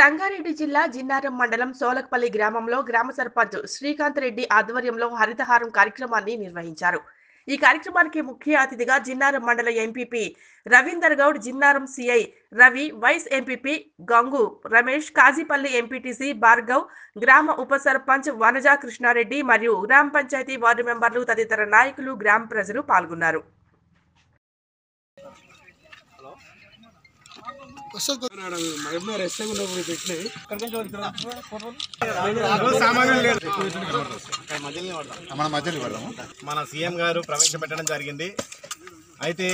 సంగారెడ్డి జిల్లా జిన్నారం మండలం సోలకపల్లి గ్రామంలో గ్రామ సర్పంచ్ శ్రీకాంత్ రెడ్డి ఆధ్వర్యంలో హరితహారం కార్యక్రమాన్ని నిర్వహించారు ఈ కార్యక్రమానికి ముఖ్య అతిథిగా జిన్నారం మండల MPP Ravinder Goud Jinnaram CI Ravi vice MPP Gangu Ramesh Kazipalli MPTC Bhargav గ్రామ ఉప సర్పంచ్ వనజా కృష్ణారెడ్డి మరియు గ్రామ పంచాయతీ వార్డు మెంబర్లు తదితర నాయకులు గ్రామ ప్రజలు పాల్గొన్నారు మన మధ్యలో పడదాము మన సీఎం గారు ప్రవేశపెట్టడం జరిగింది అయితే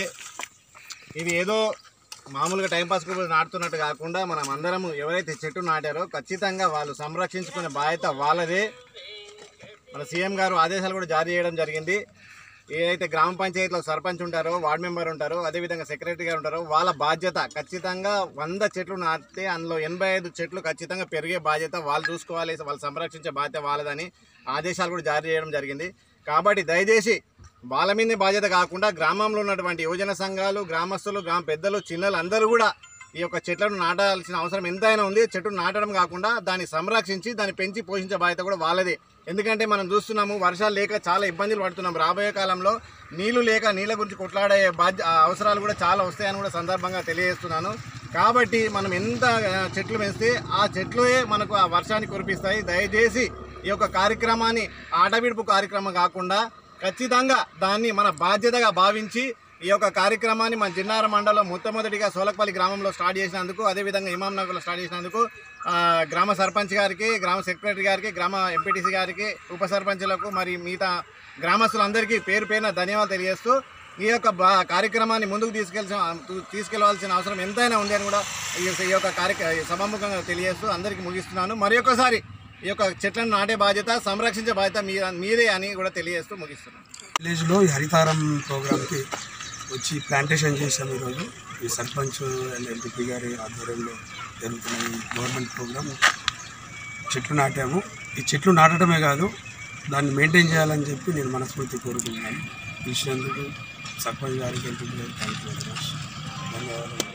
ఇది ఏదో మామూలుగా టైంపాస్ నాటుతున్నట్టు కాకుండా మనం అందరం ఎవరైతే చెట్టు నాటారో ఖచ్చితంగా వాళ్ళు సంరక్షించుకునే బాధ్యత వాళ్ళదే మన సీఎం గారు ఆదేశాలు కూడా జారీ చేయడం జరిగింది ఏదైతే గ్రామ పంచాయతీలో సర్పంచ్ ఉంటారో వార్డు మెంబర్ ఉంటారో అదేవిధంగా సెక్రటరీ గారు ఉంటారో వాళ్ళ బాధ్యత ఖచ్చితంగా వంద చెట్లు నాటితే అందులో ఎనభై ఐదు చెట్లు ఖచ్చితంగా పెరిగే బాధ్యత వాళ్ళు చూసుకోవాలి వాళ్ళు సంరక్షించే బాధ్యత వాళ్ళదని ఆదేశాలు కూడా జారీ చేయడం జరిగింది కాబట్టి దయచేసి వాళ్ళ మీదే బాధ్యత కాకుండా గ్రామంలో ఉన్నటువంటి యువజన సంఘాలు గ్రామస్తులు గ్రామ పెద్దలు చిన్నలు అందరూ కూడా ఈ యొక్క చెట్లను నాటాల్సిన అవసరం ఎంతైనా ఉంది చెట్టు నాటడం కాకుండా దాన్ని సంరక్షించి దాన్ని పెంచి పోషించే బాధ్యత కూడా వాళ్ళదే ఎందుకంటే మనం చూస్తున్నాము వర్షాలు లేక చాలా ఇబ్బందులు పడుతున్నాం రాబోయే కాలంలో నీళ్లు లేక నీళ్ళ గురించి కొట్లాడే బాధ్య ఆ అవసరాలు కూడా చాలా వస్తాయని కూడా సందర్భంగా తెలియజేస్తున్నాను కాబట్టి మనం ఎంత ఆ, చెట్లు పెంచితే ఆ చెట్లే మనకు ఆ వర్షాన్ని కురిపిస్తాయి దయచేసి ఈ యొక్క కార్యక్రమాన్ని ఆటవిడుపు కార్యక్రమం కాకుండా ఖచ్చితంగా దాన్ని మన బాధ్యతగా భావించి ఈ యొక్క కార్యక్రమాన్ని మన జిన్నార మండలం మొట్టమొదటిగా సోలకపల్లి గ్రామంలో స్టార్ట్ చేసినందుకు అదేవిధంగా ఇమాం నగర్లో స్టార్ట్ చేసినందుకు ఆ, గ్రామ సర్పంచ్ గారికి గ్రామ సెక్రటరీ గారికి గ్రామ ఎంపీటీసీ గారికి ఉప సర్పంచులకు మరి మిగతా గ్రామస్తులందరికీ పేరు పేరున ధన్యవాదాలు తెలియజేస్తూ ఈ యొక్క బా- కార్యక్రమాన్ని ముందుకు తీసుకెళ్సిన తీసుకెళ్లవలసిన అవసరం ఎంతైనా ఉంది అని కూడా ఈ యొక్క- ఈ యొక్క కార్యక్ర సభాముఖంగా తెలియజేస్తూ అందరికీ ముగిస్తున్నాను మరి ఒక్కసారి ఈ యొక్క చెట్లను నాటే బాధ్యత సంరక్షించే బాధ్యత మీ మీదే అని కూడా తెలియజేస్తూ ముగిస్తున్నాను విలేజ్లో ఈ హరితారం ప్రోగ్రామ్కి వచ్చి ప్లాంటేషన్ చేశాం ఈరోజు ఈ సర్పంచ్ అండ్ ఎంపీ గారి ఆధ్వర్యంలో జరుగుతున్న ఈ గవర్నమెంట్ ప్రోగ్రామ్ చెట్లు నాటాము ఈ చెట్లు నాటడమే కాదు దాన్ని మెయింటైన్ చేయాలని చెప్పి నేను మనస్ఫూర్తి కోరుకుంటున్నాను ఇచ్చినందుకు సర్పంచ్ గారికి ఎంపీ గారికి థ్యాంక్ యూ వెరీ మచ్ ధన్యవాదాలు